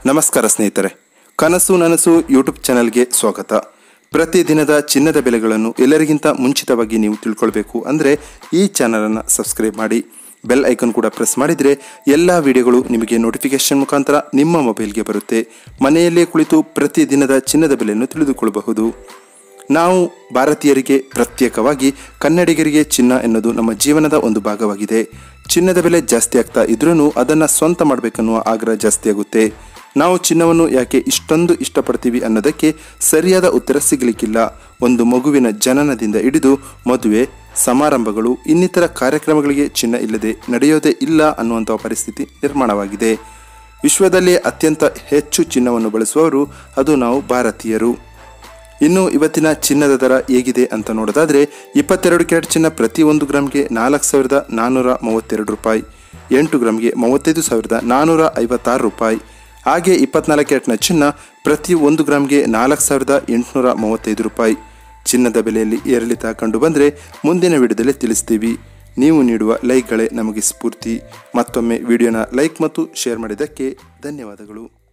ನಮಸ್ಕಾರ ಸ್ನೇಹಿತರೆ ಕನಸು ನನಸು ಯೂಟ್ಯೂಬ್ ಚಾನಲ್ಗೆ ಸ್ವಾಗತ ಪ್ರತಿದಿನದ ಚಿನ್ನದ ಬೆಲೆಗಳನ್ನು ಎಲ್ಲರಿಗಿಂತ ಮುಂಚಿತವಾಗಿ ನೀವು ತಿಳ್ಕೊಳ್ಬೇಕು ಅಂದರೆ ಈ ಚಾನಲನ್ನು ಸಬ್ಸ್ಕ್ರೈಬ್ ಮಾಡಿ ಬೆಲ್ ಐಕನ್ ಕೂಡ ಪ್ರೆಸ್ ಮಾಡಿದರೆ ಎಲ್ಲ ವಿಡಿಯೋಗಳು ನಿಮಗೆ ನೋಟಿಫಿಕೇಶನ್ ಮುಖಾಂತರ ನಿಮ್ಮ ಮೊಬೈಲ್ಗೆ ಬರುತ್ತೆ ಮನೆಯಲ್ಲೇ ಕುಳಿತು ಪ್ರತಿದಿನದ ಚಿನ್ನದ ಬೆಲೆಯನ್ನು ತಿಳಿದುಕೊಳ್ಳಬಹುದು ನಾವು ಭಾರತೀಯರಿಗೆ ಪ್ರತ್ಯೇಕವಾಗಿ ಕನ್ನಡಿಗರಿಗೆ ಚಿನ್ನ ಎನ್ನುವುದು ನಮ್ಮ ಜೀವನದ ಒಂದು ಭಾಗವಾಗಿದೆ ಚಿನ್ನದ ಬೆಲೆ ಜಾಸ್ತಿ ಆಗ್ತಾ ಇದ್ರೂ ಅದನ್ನು ಸ್ವಂತ ಮಾಡಬೇಕನ್ನುವ ಆಗ್ರಹ ಜಾಸ್ತಿ ಆಗುತ್ತೆ ನಾವು ಚಿನ್ನವನ್ನು ಯಾಕೆ ಇಷ್ಟೊಂದು ಇಷ್ಟಪಡ್ತೀವಿ ಅನ್ನೋದಕ್ಕೆ ಸರಿಯಾದ ಉತ್ತರ ಸಿಗಲಿಕ್ಕಿಲ್ಲ ಒಂದು ಮಗುವಿನ ಜನನದಿಂದ ಹಿಡಿದು ಮದುವೆ ಸಮಾರಂಭಗಳು ಇನ್ನಿತರ ಕಾರ್ಯಕ್ರಮಗಳಿಗೆ ಚಿನ್ನ ಇಲ್ಲದೆ ನಡೆಯೋದೇ ಇಲ್ಲ ಅನ್ನುವಂಥ ಪರಿಸ್ಥಿತಿ ನಿರ್ಮಾಣವಾಗಿದೆ ವಿಶ್ವದಲ್ಲೇ ಅತ್ಯಂತ ಹೆಚ್ಚು ಚಿನ್ನವನ್ನು ಬಳಸುವವರು ಅದು ನಾವು ಭಾರತೀಯರು ಇನ್ನು ಇವತ್ತಿನ ಚಿನ್ನದ ದರ ಹೇಗಿದೆ ಅಂತ ನೋಡೋದಾದ್ರೆ ಇಪ್ಪತ್ತೆರಡು ಕ್ಯಾರೆಟ್ ಚಿನ್ನ ಪ್ರತಿ ಒಂದು ಗ್ರಾಮ್ಗೆ ನಾಲ್ಕು ಸಾವಿರದ ನಾನ್ನೂರ ಮೂವತ್ತೆರಡು ರೂಪಾಯಿ ಎಂಟು ಗ್ರಾಮ್ಗೆ ಮೂವತ್ತೈದು ಸಾವಿರದ ನಾನ್ನೂರ ಐವತ್ತಾರು ರೂಪಾಯಿ ಹಾಗೆ ಇಪ್ಪತ್ನಾಲ್ಕು ಕ್ಯಾರೆಟ್ನ ಚಿನ್ನ ಪ್ರತಿ ಒಂದು ಗ್ರಾಮ್ಗೆ ನಾಲ್ಕು ಸಾವಿರದ ಎಂಟುನೂರ ಮೂವತ್ತೈದು ರೂಪಾಯಿ ಚಿನ್ನದ ಬೆಲೆಯಲ್ಲಿ ಏರಿಳಿತ ಕಂಡು ಬಂದರೆ ಮುಂದಿನ ವಿಡಿಯೋದಲ್ಲಿ ತಿಳಿಸ್ತೀವಿ ನೀವು ನೀಡುವ ಲೈಕ್ಗಳೇ ನಮಗೆ ಸ್ಫೂರ್ತಿ ಮತ್ತೊಮ್ಮೆ ವಿಡಿಯೋನ ಲೈಕ್ ಮತ್ತು ಶೇರ್ ಮಾಡಿದ್ದಕ್ಕೆ ಧನ್ಯವಾದಗಳು